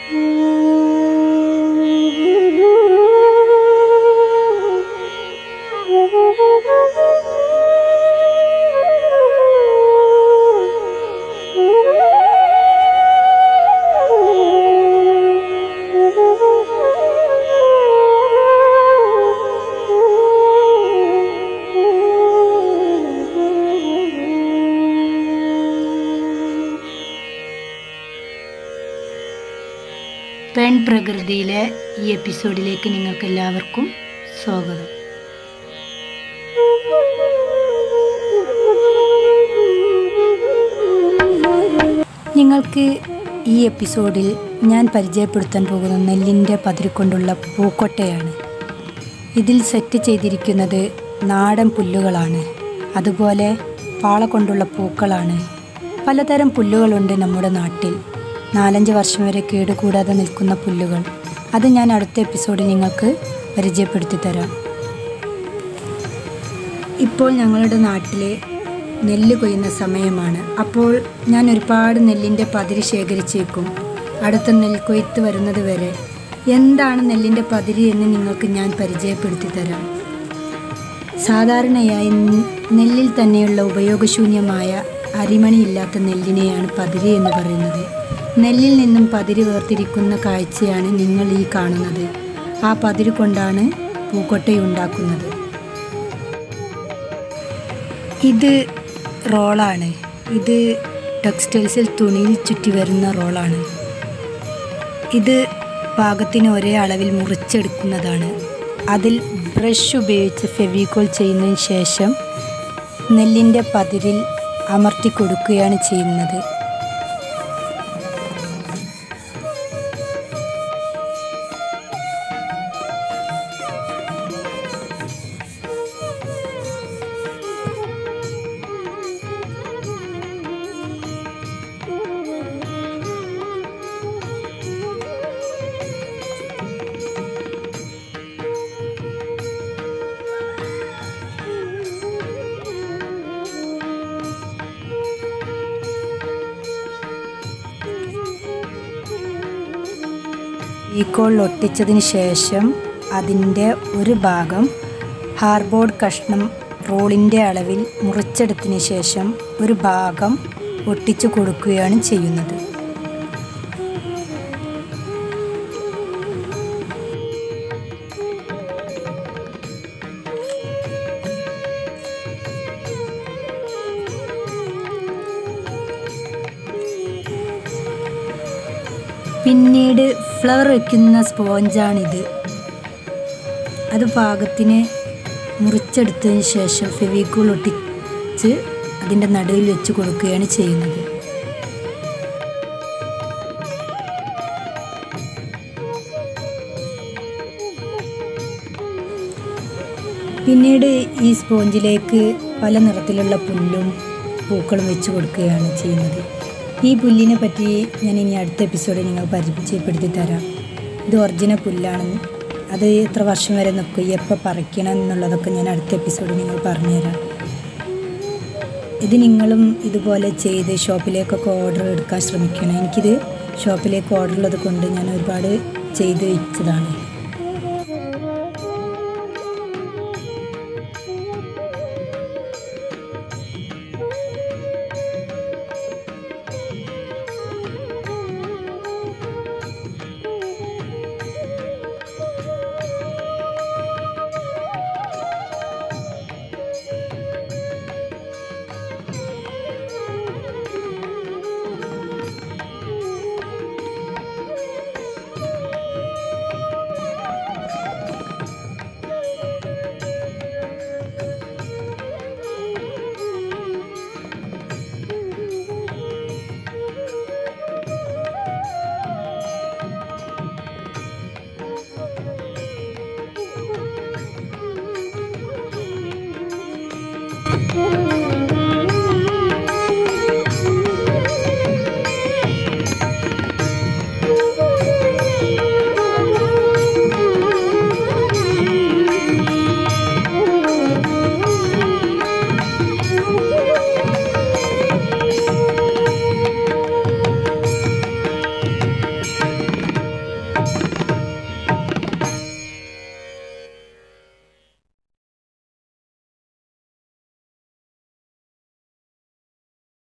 പെൺ പ്രകൃതിയിലെ ഈ എപ്പിസോഡിലേക്ക് നിങ്ങൾക്ക് എല്ലാവർക്കും സ്വാഗതം നിങ്ങൾക്ക് ഈ എപ്പിസോഡിൽ ഞാൻ പരിചയപ്പെടുത്താൻ പോകുന്ന നെല്ലിൻ്റെ പതിരിക്കൊണ്ടുള്ള പൂക്കൊട്ടയാണ് ഇതിൽ സെറ്റ് ചെയ്തിരിക്കുന്നത് നാടൻ പുല്ലുകളാണ് അതുപോലെ പാള കൊണ്ടുള്ള പൂക്കളാണ് പലതരം പുല്ലുകളുണ്ട് നമ്മുടെ നാട്ടിൽ നാലഞ്ച് വർഷം വരെ കേടുകൂടാതെ നിൽക്കുന്ന പുല്ലുകൾ അത് ഞാൻ അടുത്ത എപ്പിസോഡിൽ നിങ്ങൾക്ക് പരിചയപ്പെടുത്തി തരാം ഇപ്പോൾ ഞങ്ങളുടെ നാട്ടിൽ നെല്ല് കൊയ്യുന്ന സമയമാണ് അപ്പോൾ ഞാൻ ഒരുപാട് നെല്ലിൻ്റെ പതിര് ശേഖരിച്ച് വെക്കും അടുത്ത നെൽക്കൊയ്ത്ത് വരുന്നത് വരെ എന്താണ് നെല്ലിൻ്റെ പതിര് എന്ന് നിങ്ങൾക്ക് ഞാൻ പരിചയപ്പെടുത്തി തരാം സാധാരണയായി ന- നെല്ലിൽ തന്നെയുള്ള ഉപയോഗശൂന്യമായ അരിമണിയില്ലാത്ത നെല്ലിനെയാണ് പതിര് എന്ന് പറയുന്നത് നെല്ലിൽ നിന്നും പതിര് വേർതിരിക്കുന്ന കാഴ്ചയാണ് നിങ്ങൾ ഈ കാണുന്നത് ആ പതിര് കൊണ്ടാണ് പൂക്കൊട്ടയുണ്ടാക്കുന്നത് ഇത് റോളാണ് ഇത് ടെക്സ്റ്റൈൽസിൽ തുണിയിൽ ചുറ്റി വരുന്ന റോളാണ് ഇത് പാകത്തിന് ഒരേ അളവിൽ മുറിച്ചെടുക്കുന്നതാണ് അതിൽ ബ്രഷ് ഉപയോഗിച്ച് ഫെവിക്കോൾ ചെയ്യുന്നതിന് ശേഷം നെല്ലിൻ്റെ പതിരിൽ അമർത്തി കൊടുക്കുകയാണ് ചെയ്യുന്നത് ഈക്കോളിൽ ഒട്ടിച്ചതിന് ശേഷം അതിൻ്റെ ഒരു ഭാഗം ഹാർബോർഡ് കഷ്ണം റോളിൻ്റെ അളവിൽ മുറിച്ചെടുത്തതിന് ശേഷം ഒരു ഭാഗം ഒട്ടിച്ചു കൊടുക്കുകയാണ് ചെയ്യുന്നത് പിന്നീട് ഫ്ലവർ വയ്ക്കുന്ന സ്പോഞ്ചാണിത് അത് പാകത്തിന് മുറിച്ചെടുത്തതിന് ശേഷം ഫെവിക്കൂൾ ഒട്ടിച്ച് അതിൻ്റെ നടുവിൽ വെച്ച് കൊടുക്കുകയാണ് ചെയ്യുന്നത് പിന്നീട് ഈ സ്പോഞ്ചിലേക്ക് പല നിറത്തിലുള്ള പുല്ലും പൂക്കളും വെച്ച് കൊടുക്കുകയാണ് ചെയ്യുന്നത് ഈ പുല്ലിനെ പറ്റി ഞാൻ ഇനി അടുത്ത എപ്പിസോഡിൽ നിങ്ങൾ പരിചയപ്പെടുത്തി തരാം ഇത് ഒറിജിനൽ പുല്ലാണ് അത് എത്ര വർഷം വരെ നിൽക്കും എപ്പോൾ പറിക്കണം എന്നുള്ളതൊക്കെ ഞാൻ അടുത്ത എപ്പിസോഡിൽ നിങ്ങൾ പറഞ്ഞുതരാം ഇത് നിങ്ങളും ഇതുപോലെ ചെയ്ത് ഷോപ്പിലേക്കൊക്കെ ഓർഡർ എടുക്കാൻ ശ്രമിക്കണം എനിക്കിത് ഷോപ്പിലേക്ക് ഓർഡർ ഉള്ളത് കൊണ്ട് ഞാൻ ഒരുപാട് ചെയ്ത് വെച്ചതാണ്